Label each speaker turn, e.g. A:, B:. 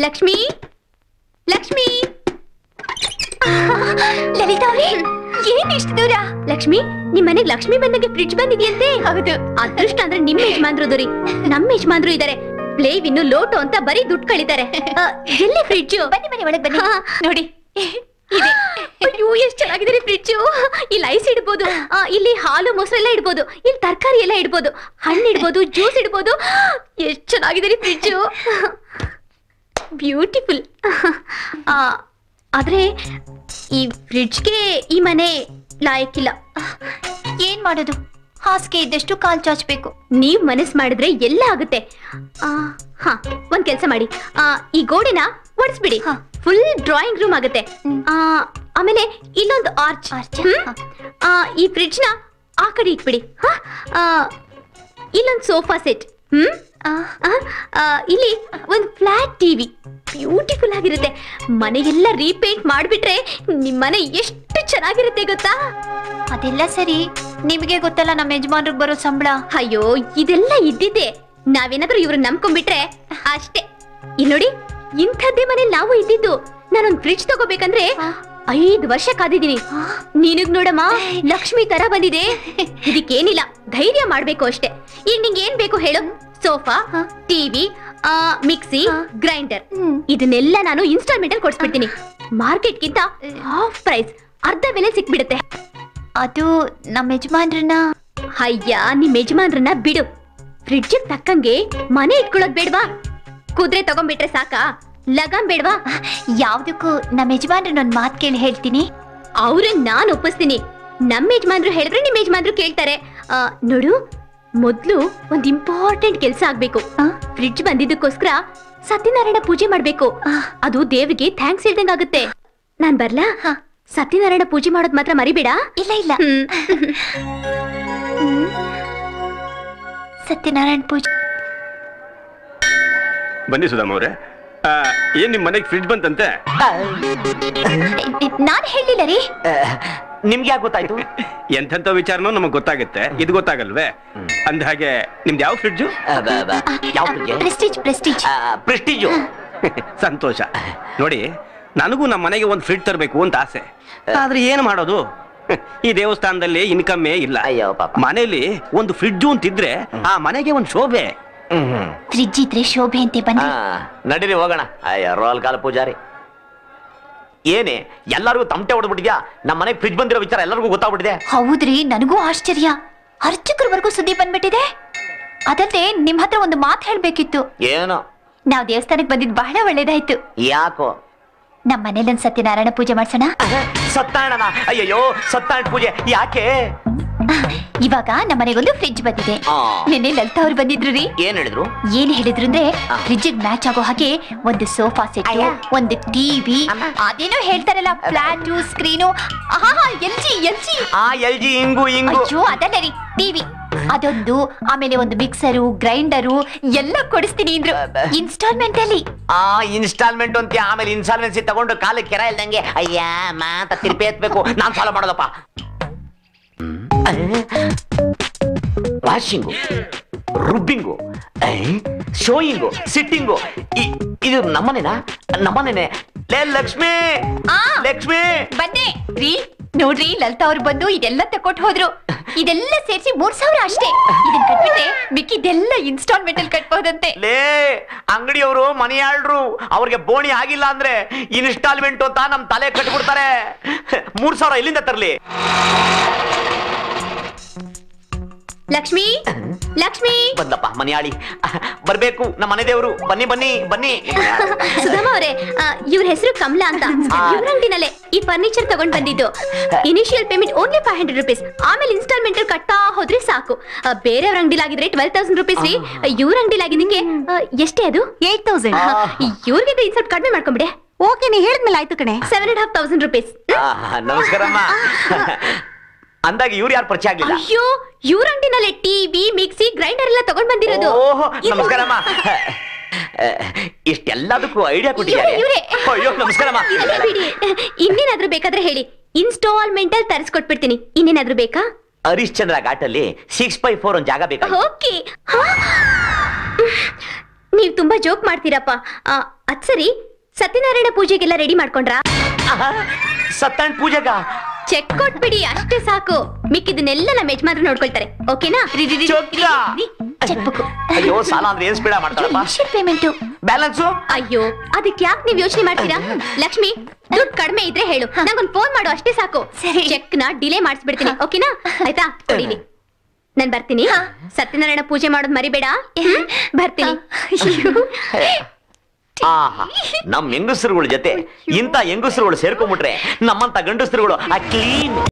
A: ಲಕ್ಷ್ಮಿ ಲಕ್ಷ್ಮಿ
B: ಲಲಿತಾ ಅವ್ರೆ ಏನ್ ಇಷ್ಟು ದೂರ
A: ಲಕ್ಷ್ಮಿ ನಿಮ್ ಮನೆಗ್ ಲಕ್ಷ್ಮಿ ಬಂದಂಗೆ ಫ್ರಿಡ್ಜ್ ಬಂದಿದೆಯಂತೆ
B: ಹೌದು
A: ಅದೃಷ್ಟ ಅಂದ್ರೆ ನಿಮ್ ಯಜಮಾನ್ರು ರೀ ನಮ್ ಯಜಮಾನ್ರು ಇದಾರೆ ಪ್ಲೇವ್ ಇನ್ನು ಲೋಟೋ ಅಂತ ಬರೀ ದುಡ್ಡು ಕಳಿತಾರೆ ಆ, ಎಲ್ಲಿ ಫ್ರಿಡ್ಜ್
B: ಬನ್ನಿ ಬನ್ನಿ ಒಳಗ್ ಬನ್ನಿ
A: ಹಾ.
B: ನೋಡಿ
A: ಅಯ್ಯೋ ಎಷ್ಟ್ ಚೆನ್ನಾಗಿದೆ ಫ್ರಿಡ್ಜ್ ಇಲ್ಲಿ ಐಸ್ ಇಡ್ಬೋದು ಆ, ಇಲ್ಲಿ ಹಾಲು ಮೊಸರೆಲ್ಲ ಇಡ್ಬೋದು ಇಲ್ಲಿ ತರಕಾರಿ ಎಲ್ಲ ಇಡ್ಬೋದು ಹಣ್ಣು ಇಡ್ಬೋದು ಜ್ಯೂಸ್ ಇಡ್ಬೋದು ಎಷ್ಟ್ ಚೆನ್ನಾಗಿದೆ ರೀ ಫ್ರಿಡ್ಜ್ ಬ್ಯೂಟಿಫುಲ್ ಆದ್ರೆ ಈ ಫ್ರಿಡ್ಜ್ಗೆ ಈ ಮನೆ ಲಾಯಕ್ಕಿಲ್ಲ
B: ಏನ್ ಮಾಡೋದು ಹಾಸಿಗೆ ಇದ್ದಷ್ಟು ಕಾಲ್ ಚಾಚ್ಬೇಕು
A: ನೀವ್ ಮನಸ್ ಮಾಡಿದ್ರೆ ಎಲ್ಲ ಆಗುತ್ತೆ ಆ, ಹಾ ಒಂದ್ ಕೆಲ್ಸ ಮಾಡಿ ಆ, ಈ ಗೋಡೆನ ಒಡಿಸ್ಬಿಡಿ
B: ಹಾ.
A: ಫುಲ್ ಡ್ರಾಯಿಂಗ್ ರೂಮ್ ಆಗುತ್ತೆ
B: ಹ್ಮ್.
A: ಆ, ಆಮೇಲೆ ಇಲ್ಲೊಂದು ಆರ್ಚ್
B: ಆರ್ಚ್?
A: ಹ್ಮ್? ಆ, ಈ ಫ್ರಿಡ್ಜ್ ನ ಆ ಕಡೆ ಇಟ್ಬಿಡಿ ಹಾ? ಆ, ಇಲ್ಲೊಂದು ಸೋಫಾ ಸೆಟ್ ಹ್ಮ್
B: ಆ,
A: ಆ, ಆ, ಇಲ್ಲಿ ಒಂದು ಫ್ಲಾಟ್ ಟಿವಿ ಬ್ಯೂಟಿಫುಲ್ ಆಗಿರುತ್ತೆ ಮನೆಗೆಲ್ಲ ರೀಪೇಂಟ್ ಮಾಡ್ಬಿಟ್ರೆ ನಿಮ್ ಮನೆ ಎಷ್ಟು ಚೆನ್ನಾಗಿರುತ್ತೆ ಗೊತ್ತಾ
B: ಅದೆಲ್ಲ ಸರಿ ನಿಮಗೆ ಗೊತ್ತಲ್ಲ ನಮ್ಮ ಯಜಮಾನ್ರಿಗೆ ಬರೋ ಸಂಬಳ
A: ಅಯ್ಯೋ ಇದೆಲ್ಲ ಇದ್ದಿದ್ದೆ ನಾವೇನಾದ್ರೂ ಇವ್ರು ನಂಬ್ಕೊಂಡ್ಬಿಟ್ರೆ ಅಷ್ಟೇ ಇಲ್ಲಿ ನೋಡಿ ಇಂಥದ್ದೇ ಮನೇಲಿ ನಾವು ಇದ್ದಿದ್ದು ನಾನೊಂದ್ ಫ್ರಿಡ್ಜ್ ತಗೋಬೇಕಂದ್ರೆ ಐದು ವರ್ಷ ಕಾದಿದ್ದೀನಿ ನೀನಿಗ್ ನೋಡಮ್ಮ ಲಕ್ಷ್ಮಿ ತರ ಬಂದಿದೆ ಇದಕ್ಕೇನಿಲ್ಲ ಧೈರ್ಯ ಮಾಡ್ಬೇಕು ಅಷ್ಟೇ ಈಗ ನಿಂಗೆ ಏನ್ ಬೇಕು ಹೇಳು ಸೋಫಾ
B: ಹಾ.
A: ಟಿವಿ ಮಿಕ್ಸಿ
B: ಹಾ.
A: ಗ್ರೈಂಡರ್
B: ಹ್ಮ್.
A: ಇದನ್ನೆಲ್ಲ ನಾನು ಇನ್ಸ್ಟಾಲ್ಮೆಂಟ್ ಅಲ್ಲಿ ಕೊಡ್ಸ್ಬಿಡ್ತೀನಿ ಮಾರ್ಕೆಟ್ಗಿಂತ ಹಾಫ್ ಪ್ರೈಸ್ ಅರ್ಧ ಬೆಲೆ ಸಿಕ್ಬಿಡುತ್ತೆ
B: ಅದು ನಮ್ಮ ಯಜಮಾನ್ರನ್ನ
A: ಅಯ್ಯ ನಿಮ್ ಯಜಮಾನ್ರನ್ನ ಬಿಡು ಫ್ರಿಡ್ಜ್ ತಕ್ಕಂಗೆ ಮನೆ ಇಟ್ಕೊಳ್ಳೋದ್ ಬೇಡ್ವಾ ಕುದುರೆ ತಗೊಂಡ್ಬಿಟ್ರೆ ಸಾಕಾ ಲಗಾಮ್ ಬೇಡ್ವಾ
B: ಯಾವ್ದಕ್ಕೂ ನಮ್ಮ ಯಜಮಾನ್ರನ್ನ ಒಂದ್ ಮಾತ್ ಕೇಳಿ ಹೇಳ್ತೀನಿ
A: ಅವ್ರನ್ನ ನಾನ್ ಒಪ್ಪಿಸ್ತೀನಿ ನಮ್ಮ ಯಜಮಾನ್ರು ಹೇಳಿದ್ರೆ ನಿಮ್ ಯಜಮಾನ್ರು ಕೇಳ್ತಾರೆ ಆ, ನೋಡು ಮೊದ್ಲು ಒಂದ್ ಇಂಪಾರ್ಟೆಂಟ್ ಕೆಲ್ಸ ಆಗ್ಬೇಕು
B: ಆ?
A: ಫ್ರಿಡ್ಜ್ ಬಂದಿದ್ದಕ್ಕೋಸ್ಕರ ಸತ್ಯನಾರಾಯಣ ಪೂಜೆ ಮಾಡ್ಬೇಕು
B: ಆ.
A: ಅದು ದೇವ್ರಿಗೆ ಥ್ಯಾಂಕ್ಸ್ ಹೇಳ್ದಂಗಾಗುತ್ತೆ ನಾನ್ ಬರ್ಲಾ
B: ಹಾ.
A: ಸತ್ಯನಾರಾಯಣ ಪೂಜೆ ಮಾಡೋದ್ ಮಾತ್ರ ಮರಿಬೇಡ
B: ಇಲ್ಲ ಇಲ್ಲ
A: ಹ್ಮ್
B: ಹ್ಮ್. ಸತ್ಯನಾರಾಯಣ ಪೂಜೆ
C: ಬನ್ನಿ ಸುಧಾಮ ಅವ್ರೆ ಆ, ಏನ್ ನಿಮ್ ಮನೆಗೆ ಫ್ರಿಡ್ಜ್ ಬಂತಂತೆ
B: ನಾನ್ ಹೇಳಿಲ್ಲ ರೀ
D: ನಿಮ್ಗೆ ಯಾಕೆ ಗೊತ್ತಾಯ್ತು
C: ಎಂತೆಂತ ವಿಚಾರನೂ ನಮಗ್ ಗೊತ್ತಾಗುತ್ತೆ ಇದು ಗೊತ್ತಾಗಲ್ವೇ ಅಂದ ಹಾಗೆ ನಿಮ್ದು ಯಾವ ಫ್ರಿಡ್ಜು
D: ಯಾವ
B: ಪ್ರೆಸ್ಟೀಜ್ ಪ್ರೆಸ್ಟೀಜ್
D: ಪ್ರೆಸ್ಟೀಜು
C: ಸಂತೋಷ ನೋಡಿ ನನಗೂ ನಮ್ಮ ಮನೆಗೆ ಒಂದು ಫ್ರಿಡ್ಜ್ ತರಬೇಕು ಅಂತ ಆಸೆ ಆದ್ರೆ ಏನು ಮಾಡೋದು ಈ ದೇವಸ್ಥಾನದಲ್ಲಿ ಇನ್ಕಮ್ಮೇ ಇಲ್ಲ
D: ಅಯ್ಯೋ ಪಾಪ
C: ಮನೆಯಲ್ಲಿ ಒಂದು ಫ್ರಿಡ್ಜು ಅಂತಿದ್ರೆ ಆ ಮನೆಗೆ ಒಂದು ಶೋಭೆ
D: ಹ್ಮ್
B: ಫ್ರಿಡ್ಜ್ ಇದ್ರೆ ಶೋಭೆ ಅಂತೆ ಬನ್ನಿ
D: ಆ, ನಡೀರಿ ಹೋಗೋಣ ಅಯ್ಯ ರೋಲ್ ಕಾಲ ಪೂಜಾರಿ ಏನೇ ಎಲ್ಲರಿಗೂ ತಮಟೆ ಹೊಡೆದ್ಬಿಟ್ಟಿದ್ಯಾ ನಮ್ಮ ಮನೆಗೆ ಫ್ರಿಡ್ಜ್ ಬಂದಿರೋ ವಿಚಾರ ಎಲ್ಲರಿಗೂ ಗೊತ್ತಾಗ್ಬಿಟ್ಟಿದೆ
B: ಹೌದ್ರಿ ನನಗೂ ಆಶ್ಚರ್ಯ ಅರ್ಚಕರವರೆಗೂ ಸುದ್ದಿ ಬಂದ್ಬಿಟ್ಟಿದೆ ಅದಲ್ಲದೆ ನಿಮ್ ಹತ್ರ ಒಂದು ಮಾತು ಹೇಳ್ಬೇಕಿತ್ತು
D: ಏನೋ
B: ನಾವ್ ದೇವಸ್ಥಾನಕ್ಕೆ ಬಂದಿದ್ ಬಹಳ ಒಳ್ಳೇದಾಯ್ತು
D: ಯಾಕೋ
B: ನಮ್ ಮನೇಲಿ ಒಂದ್ ಸತ್ಯನಾರಾಯಣ ಪೂಜೆ ಮಾಡ್ಸೋಣ
D: ಸತ್ಯನಾರಾಯಣ ಅಯ್ಯಯ್ಯೋ ಸತ್ಯನಾರಾಯಣ ಪೂಜೆ ಯಾಕೆ
B: ಇವಾಗ ನಮ್ಮ ಮನೆಗೊಂದು ಫ್ರಿಡ್ಜ್ ಬಂದಿದೆ
D: ಆ.
B: ನಿನ್ನೆ ಲಲಿತಾ ಅವ್ರು ಬಂದಿದ್ರು ರೀ
D: ಏನ್ ಹೇಳಿದ್ರು
B: ಏನ್ ಹೇಳಿದ್ರು ಅಂದ್ರೆ
D: ಆ.
B: ಫ್ರಿಡ್ಜ್ ಮ್ಯಾಚ್ ಆಗೋ ಹಾಗೆ ಒಂದು ಸೋಫಾ ಸೆಟ್
D: ಅಯ್ಯ.
B: ಒಂದು ಟಿವಿ
D: ಅಮ್ಮ.
B: ಅದೇನೋ ಹೇಳ್ತಾರಲ್ಲ flat screen L G L G
D: ಆ ಎಲ್ ಜಿ ಹಿಂಗು ಹಿಂಗು
B: ಅಯ್ಯೋ ಅದಲ್ಲ ರೀ ಟಿವಿ ಅದೊಂದು ಆಮೇಲೆ ಒಂದು ಮಿಕ್ಸರು ಗ್ರೈಂಡರು ಎಲ್ಲ ಕೊಡಿಸ್ತೀನಿ ಅಂದ್ರು ಇನ್ಸ್ಟಾಲ್ಮೆಂಟ್ ಅಲ್ಲಿ
D: ಆ ಇನ್ಸ್ಟಾಲ್ಮೆಂಟ್ ಅಂತ ಆಮೇಲೆ ಇನ್ಸ್ಟಾಲ್ಮೆನ್ಸಿ ತಗೊಂಡು ಕಾಲಕ್ಕೆ ಕೆರ ಇಲ್ದಂಗೆ ಅಯ್ಯ ಮಾತ ತಿರುಪಿ ಎತ್ಬೇಕು ನಾನ್ ಸಾಲ ಮಾಡೋದಪ್ಪ ವಾಷಿಂಗು ರುಬ್ಬಿಂಗು ಶೋಯಿಂಗು ಸಿಟ್ಟಿಂಗು ಇದು ನಮ್ಮನೆನಾ ನಮ್ಮನೆನೆ ಲೇ ಲಕ್ಷ್ಮಿ
B: ಆ.
D: ಲಕ್ಷ್ಮಿ
B: ಬಂದೆ ರೀ ನೋಡ್ರಿ ಲಲಿತಾ ಅವ್ರು ಬಂದು ಇದೆಲ್ಲ ತಕೊಟ್ ಹೋದ್ರು ಇದೆಲ್ಲ ಸೇರಿಸಿ ಮೂರ್ ಸಾವಿರ ಅಷ್ಟೇ ಇದನ್ನ ಕಟ್ಬಿಟ್ರೆ ಮಿಕ್ಕಿದೆಲ್ಲ ಇನ್ಸ್ಟಾಲ್ಮೆಂಟ್ ಅಲ್ಲಿ ಕಟ್ಬೋದಂತೆ
D: ಲೇ ಅಂಗಡಿಯವರು ಮನೆಯಾಳ್ರು ಅವ್ರಿಗೆ ಬೋಣಿ ಆಗಿಲ್ಲ ಅಂದ್ರೆ ಇನ್ಸ್ಟಾಲ್ಮೆಂಟ್ ಅಂತ ನಮ್ ತಲೆ ಕಟ್ಬಿಡ್ತಾರೆ ಮೂರ್ ಸಾವಿರ ಎಲ್ಲಿಂದ ತರ್ಲಿ
A: ಲಕ್ಷ್ಮಿ ಲಕ್ಷ್ಮಿ
D: ಬಂದಪ್ಪ ಮನೆಯಾಳಿ ಬರ್ಬೇಕು ನಮ್ಮ ಮನೆ ದೇವರು ಬನ್ನಿ ಬನ್ನಿ ಬನ್ನಿ
A: ಸುಧಾಮ ಅವರೇ ಇವ್ರ ಹೆಸರು ಕಮಲಾ ಅಂತ ಇವ್ರ ಅಂಗಡಿನಲ್ಲೇ ಈ ಫರ್ನಿಚರ್ ತಗೊಂಡ್ ಬಂದಿದ್ದು initial payment only five hundred rupees ಆಮೇಲೆ ಇನ್ಸ್ಟಾಲ್ಮೆಂಟ್ ಅಲ್ಲಿ ಕಟ್ತಾ ಹೋದ್ರೆ ಸಾಕು ಆ, ಬೇರೆಯವ್ರ ಅಂಗಡಿಲಾಗಿದ್ರೆ ಟ್ವೆಲ್ ತೌಸಂಡ್ ರುಪೀಸ್ ರೀ ಇವ್ರ ಅಂಗಡಿಲಾಗಿದ್ದಂಗೆ ಎಷ್ಟೇ ಅದು
E: ಏಟ್ ತೌಸಂಡ್
A: ಇವ್ರಿಗೆ ಇದು ಸ್ವಲ್ಪ ಕಡಿಮೆ ಮಾಡ್ಕೊಂಬಿಡೆ
E: ಓಕೆ ನೀ ಹೇಳಿದ್ಮೇಲೆ ಆಯ್ತು ಕಣೆ
A: seven and half thousand rupees
D: ಆ, ನಮಸ್ಕಾರಮ್ಮ ಅಂದಾಗ ಇವ್ರು ಯಾರು ಪರಿಚಯ ಆಗ್ಲಿಲ್ಲ
A: ಅಯ್ಯೋ ಇವ್ರ ಅಂಗಡಿನಲ್ಲೇ ಟಿವಿ ಮಿಕ್ಸಿ ಗ್ರೈಂಡರ್ ಎಲ್ಲ ತಗೊಂಡ್ ಬಂದಿರೋದು
D: ಓಹೋ
A: ಇದು-
D: ನಮಸ್ಕಾರಮ್ಮ ಇಷ್ಟೆಲ್ಲದಕ್ಕೂ ಐಡಿಯಾ ಕೊಟ್ಟಿದ್ದಾರೆ
A: ಇವ್ರೇ, ಇವ್ರೇ.
D: ಅಯ್ಯೋ ನಮಸ್ಕಾರಮ್ಮ
A: ಇರ್ಲಿ ಬಿಡಿ ಇನ್ನೇನಾದ್ರೂ ಬೇಕಾದ್ರೆ ಹೇಳಿ ಇನ್ಸ್ಟಾಲ್ಮೆಂಟ್ ಅಲ್ಲಿ ತರಿಸ್ಕೊಟ್ಬಿಡ್ತೀನಿ ಇನ್ನೇನಾದ್ರೂ ಬೇಕಾ
D: ಹರಿಶ್ಚಂದ್ರ ಘಾಟಲ್ಲಿ ಸಿಕ್ಸ್ ಬೈ ಫೋರ್ ಒಂದ್ ಜಾಗ ಬೇಕಾಗಿ
A: ಓಕೆ ನೀವ್ ತುಂಬಾ ಜೋಕ್ ಮಾಡ್ತೀರಪ್ಪ ಆ, ಅದ್ ಸರಿ ಸತ್ಯನಾರಾಯಣ ಪೂಜೆಗೆಲ್ಲ ರೆಡಿ ಮಾಡ್ಕೊಂಡ್ರಾ
D: ಸತ್ಯನಾರಾಯಣ ಪೂಜೆಗ
A: ಚೆಕ್ ಕೊಟ್ಬಿಡಿ ಅಷ್ಟೇ ಸಾಕು ಮಿಕ್ಕಿದನ್ನೆಲ್ಲ ನಮ್ಮ ಯಜಮಾನ್ರು ನೋಡ್ಕೊಳ್ತಾರೆ ಓಕೆನಾ
D: ಚೊಕ್ಕ.
A: ಚೆಕ್ ಬುಕ್
D: ಅಯ್ಯೋ ಸಾಲ ಅಂದ್ರೆ ಏನ್ ಸ್ಪೀಡ ಮಾಡ್ತಾಳಪ್ಪ
B: ಇನಿಷಿಯಲ್ ಪೇಮೆಂಟ್
D: ಬ್ಯಾಲೆನ್ಸು
A: ಅಯ್ಯೋ ಅದಕ್ಕೆ ಯಾಕೆ ನೀವ್ ಯೋಚನೆ ಮಾಡ್ತೀರಾ ಲಕ್ಷ್ಮಿ ದುಡ್ಡು ಕಡಿಮೆ ಇದ್ರೆ ಹೇಳು ನಂಗೊಂದ್ ಫೋನ್ ಮಾಡು ಅಷ್ಟೇ ಸಾಕು
B: ಸರಿ.
A: ಚೆಕ್ ನ ಡಿಲೇ ಮಾಡಿಸ್ಬಿಡ್ತೀನಿ ಓಕೆನಾ ಆಯ್ತಾ ಕೊಡಿಲಿ ನಾನ್ ಬರ್ತೀನಿ ಸತ್ಯನಾರಾಯಣ ಪೂಜೆ ಮಾಡೋದ್ ಮರಿಬೇಡ ಹ್ಮ್? ಬರ್ತೀನಿ
D: ಆಹಾ ನಮ್ ಹೆಂಗಸರುಗಳ ಜೊತೆ ಇಂಥ ಹೆಂಗಸರುಗಳು ಸೇರ್ಕೊಂಡ್ಬಿಟ್ರೆ ನಮ್ಮಂತ ಗಂಡಸರುಗಳು ಆ ಕ್ಲೀನ್